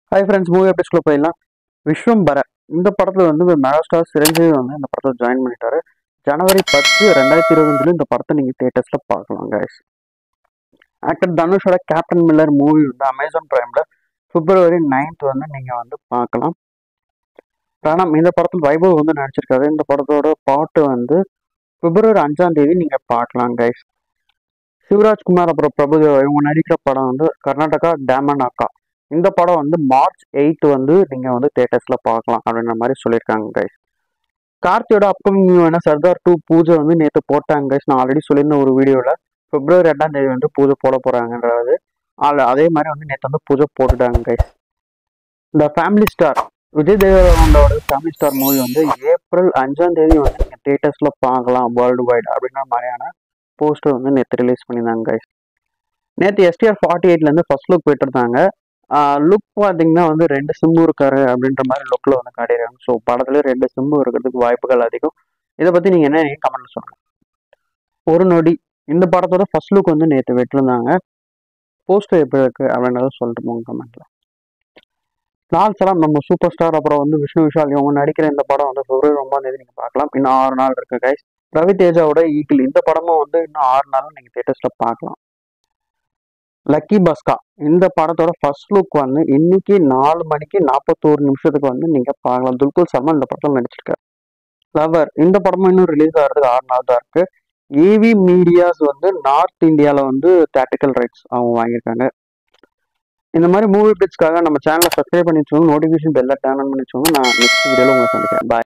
hi friends movie எபிஸ்குள்ள போயிடலாம் விஸ்வம்பர இந்த படத்துல வந்து மெகாஸ்டார் சிரஞ்சீவி வந்து இந்த படத்தை ஜாயின் பண்ணிட்டாரு ஜனவரி பத்து ரெண்டாயிரத்தி இருபதுல இந்த படத்தை நீங்க தியேட்டர்ஸ்ல பார்க்கலாம் கைஸ் ஆக்டர் தனுஷோட கேப்டன் மில்லர் மூவி வந்து அமேசான் பிரைம்ல பிப்ரவரி நைன்த் வந்து நீங்க வந்து பார்க்கலாம் பிரணம் இந்த படத்தில் வைபவ் வந்து நடிச்சிருக்காரு இந்த படத்தோட பாட்டு வந்து பிப்ரவரி அஞ்சாம் தேதி நீங்க பார்க்கலாம் கைஸ் சிவராஜ்குமார் அப்புறம் பிரபுதேவா இவங்க நடிக்கிற படம் வந்து கர்நாடகா டேமன் அக்கா இந்த படம் வந்து மார்ச் எயிட் வந்து நீங்க வந்து தேட்டர்ஸ்ல பார்க்கலாம் அப்படின்ற மாதிரி சொல்லியிருக்காங்க கைஸ் கார்த்தியோட அப்கமிங் நியூவான சர்தார் டூ பூஜை வந்து நேற்று போட்டாங்க கைஸ் நான் ஆல்ரெடி சொல்லியிருந்த ஒரு வீடியோவில் பிப்ரவரி ரெண்டாம் தேதி வந்து பூஜை போட போறாங்கன்றது ஆள் அதே மாதிரி வந்து நேற்று வந்து பூஜை போட்டுட்டாங்க கைஸ் இந்த ஃபேமிலி ஸ்டார் விஜய் தேவரோட ஃபேமிலி ஸ்டார் மூவி வந்து ஏப்ரல் அஞ்சாம் தேதி வந்து நீங்கள் தேட்டர்ஸில் பார்க்கலாம் வேர்ல்டு வைட் அப்படின்ற மாதிரியான போஸ்டர் வந்து நேற்று ரிலீஸ் பண்ணியிருந்தாங்க கைஸ் நேற்று எஸ்டிஆர் ஃபார்ட்டி எயிட்லேருந்து ஃபர்ஸ்ட் லுக் போயிட்டுருந்தாங்க லுக் பார்த்தீங்கன்னா வந்து ரெண்டு சிம்பு இருக்காரு அப்படின்ற மாதிரி லுக்கில் வந்து காட்டிடுறாங்க ஸோ படத்துல ரெண்டு சிம்பு இருக்கிறதுக்கு வாய்ப்புகள் அதிகம் இதை பற்றி நீங்கள் என்ன கமெண்ட்ல சொல்லுங்க ஒரு நொடி இந்த படத்தோட ஃபர்ஸ்ட் லுக் வந்து நேற்று விட்டுருந்தாங்க போஸ்டர் எப்படி இருக்கு அப்படின்றத சொல்லிட்டு போங்க கமெண்ட்ல லால் சலாம் நம்ம சூப்பர் ஸ்டார் அப்புறம் வந்து விஷ்ணு விஷால் இவங்க நடிக்கிற இந்த படம் வந்து பிப்ரவரி ஒன்பதாம் தேதி நீங்கள் பார்க்கலாம் இன்னும் ஆறு நாள் இருக்கு கைஸ் ரவி தேஜாவோட ஈகிள் இந்த படமும் வந்து இன்னும் ஆறு நாள் நீங்கள் தேட்டர்ஸில் பார்க்கலாம் லக்கி பஸ்கா இந்த படத்தோட ஃபர்ஸ்ட் லுக் வந்து இன்னைக்கு நாலு மணிக்கு நாற்பத்தோரு நிமிஷத்துக்கு வந்து நீங்க பார்க்கலாம் துல்குல் சல்மான் இந்த படத்தில் நடிச்சிருக்காரு லவர் இந்த படமும் இன்னும் ரிலீஸ் ஆகிறதுக்கு ஆறு நாள் தான் இருக்கு ஏவி மீடியாஸ் வந்து நார்த் இந்தியாவில் வந்து தேட்டிக்கல் ரைட்ஸ் அவங்க வாங்கியிருக்காங்க இந்த மாதிரி மூவி பிட்ஸ்க்காக நம்ம சேனலை சப்ஸ்கிரைப் பண்ணி வச்சுக்கோங்க நோட்டிஃபிகேஷன் பெல்ல டேர்ன் ஆன் பண்ணி வச்சுக்கோங்க நான் நெக்ஸ்ட் வீடியோவில் உங்களை சந்திக்கிறேன் பாய்